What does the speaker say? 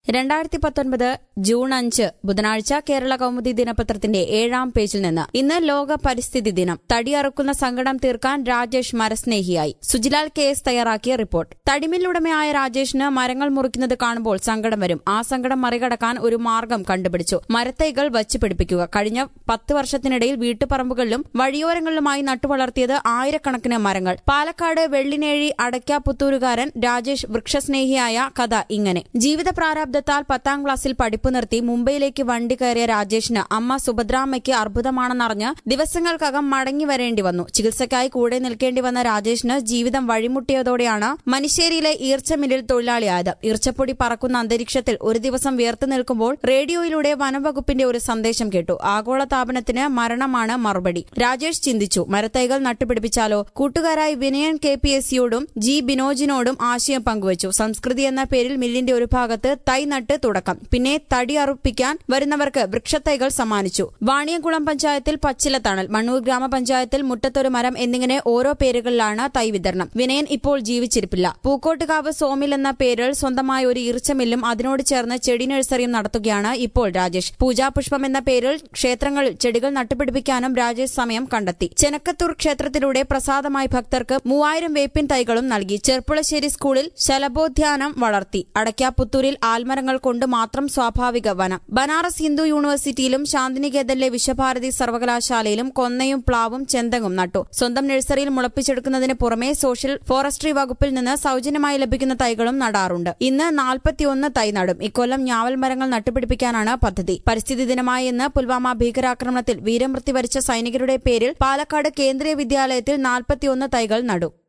രണ്ടായിരത്തി പത്തൊൻപത് ജൂൺ അഞ്ച് ബുധനാഴ്ച കേരള കൗമുദി ദിനപത്രത്തിന്റെ ഏഴാം പേജിൽ നിന്ന് ഇന്ന് ലോക പരിസ്ഥിതി ദിനം തടിയറുക്കുന്ന സങ്കടം തീർക്കാൻ രാജേഷ് മരസ്നേഹിയായി സുജിലാൽ കെ എസ് തയ്യാറാക്കിയ റിപ്പോർട്ട് തടിമില്ലുടമയായ രാജേഷിന് മരങ്ങൾ മുറിക്കുന്നത് കാണുമ്പോൾ സങ്കടം വരും ആ സങ്കടം മറികടക്കാൻ ഒരു മാർഗം കണ്ടുപിടിച്ചു മരത്തൈകൾ വച്ച് പിടിപ്പിക്കുക കഴിഞ്ഞ പത്ത് വർഷത്തിനിടയിൽ വീട്ടുപറമ്പുകളിലും വഴിയോരങ്ങളിലുമായി നട്ടുവളർത്തിയത് ആയിരക്കണക്കിന് മരങ്ങൾ പാലക്കാട് വെള്ളിനേഴി അടയ്ക്കാപുത്തൂരുകാരൻ രാജേഷ് വൃക്ഷസ്നേഹിയായ കഥ ഇങ്ങനെ ജീവിത പ്രാരാബ്ദത്താൽ പത്താം ക്ലാസ്സിൽ പഠിപ്പ് നിർത്തി മുംബൈയിലേക്ക് വണ്ടി കയറിയ രാജേഷിന് അമ്മ സുഭദ്രാമ്മയ്ക്ക് അർബുദമാണെന്നറിഞ്ഞ് ദിവസങ്ങൾക്കകം മടങ്ങി വരേണ്ടി വന്നു ചികിത്സയ്ക്കായി കൂടെ നിൽക്കേണ്ടി വന്ന രാജേഷിന് ജീവിതം വഴിമുട്ടിയതോടെയാണ് മനുശ്ശേരിയിലെ ഈർച്ചമില്ലിൽ തൊഴിലാളിയായത് ഈർച്ചപ്പൊടി പറക്കുന്ന അന്തരീക്ഷത്തിൽ ഒരു ദിവസം വിയർത്തു നിൽക്കുമ്പോൾ റേഡിയോയിലൂടെ വനംവകുപ്പിന്റെ ഒരു സന്ദേശം കേട്ടു ആഗോള താപനത്തിന് മരണമാണ് മറുപടി രാജേഷ് ചിന്തിച്ചു മരത്തൈകൾ നട്ടുപിടിപ്പിച്ചാലോ കൂട്ടുകാരായി വിനയൻ കെ പി എസ് സിയോടും ജി ബിനോജിനോടും ആശയം പങ്കുവച്ചു സംസ്കൃതി എന്ന പേരിൽ മില്ലിന്റെ ഒരു ഭാഗത്ത് തൈ നട്ട് തുടക്കം പിന്നെ തടി അറുപ്പിക്കാൻ വരുന്നവർക്ക് വൃക്ഷത്തൈകൾ സമ്മാനിച്ചു വാണിയംകുളം പഞ്ചായത്തിൽ പച്ചിലത്തണൽ മണ്ണൂർ ഗ്രാമപഞ്ചായത്തിൽ മുട്ടത്തൊരു മരം എന്നിങ്ങനെ ഓരോ പേരുകളിലാണ് തൈ വിതരണം വിനയൻ ഇപ്പോൾ ജീവിച്ചിരിപ്പില്ല പൂക്കോട്ടുകാവ് സോമിൽ എന്ന പേരിൽ സ്വന്തമായ ഒരു ഈർച്ചമില്ലും അതിനോട് ചേർന്ന് ചെടി നഴ്സറിയും നടത്തുകയാണ് ഇപ്പോൾ രാജേഷ് പൂജാപുഷ്പം എന്ന പേരിൽ ക്ഷേത്രങ്ങളിൽ ചെടികൾ നട്ടുപിടിപ്പിക്കാനും രാജേഷ് സമയം കണ്ടെത്തി ചെനക്കത്തൂർ ക്ഷേത്രത്തിലൂടെ പ്രസാദമായി ഭക്തർക്ക് മൂവായിരം വേപ്പിൻ തൈകളും നൽകി ചെർപ്പുളശ്ശേരി സ്കൂളിൽ ശലഭോദ്യാനം വളർത്തി അടയ്ക്കാപുത്തൂരിൽ ആൽമരങ്ങൾ കൊണ്ട് മാത്രം സ്വാഭാവിക വനം ബനാറസ് ഹിന്ദു യൂണിവേഴ്സിറ്റിയിലും ശാന്തിനികേതനിലെ വിശ്വഭാരതി സർവകലാശാലയിലും കൊന്നയും പ്ലാവും ചെന്തങ്ങും നട്ടു സ്വന്തം നഴ്സറിയിൽ മുളപ്പിച്ചെടുക്കുന്നതിന് പുറമെ സോഷ്യൽ ഫോറസ്ട്രി വകുപ്പിൽ നിന്ന് സൌജന്യമായി ലഭിക്കുന്ന തൈകളും നടാറുണ്ട് ഇന്ന് നാൽപ്പത്തിയൊന്ന് തൈ നടും ഇക്കൊല്ലം ഞാവൽ മരങ്ങൾ നട്ടുപിടിപ്പിക്കാനാണ് പദ്ധതി പരിസ്ഥിതി ദിനമായി ഇന്ന് പുൽവാമ ഭീകരാക്രമണത്തിൽ വീരമൃത്യു വരിച്ച സൈനികരുടെ പേരിൽ പാലക്കാട് കേന്ദ്രീയ വിദ്യാലയത്തിൽ നാൽപ്പത്തിയൊന്ന് തൈകൾ നടും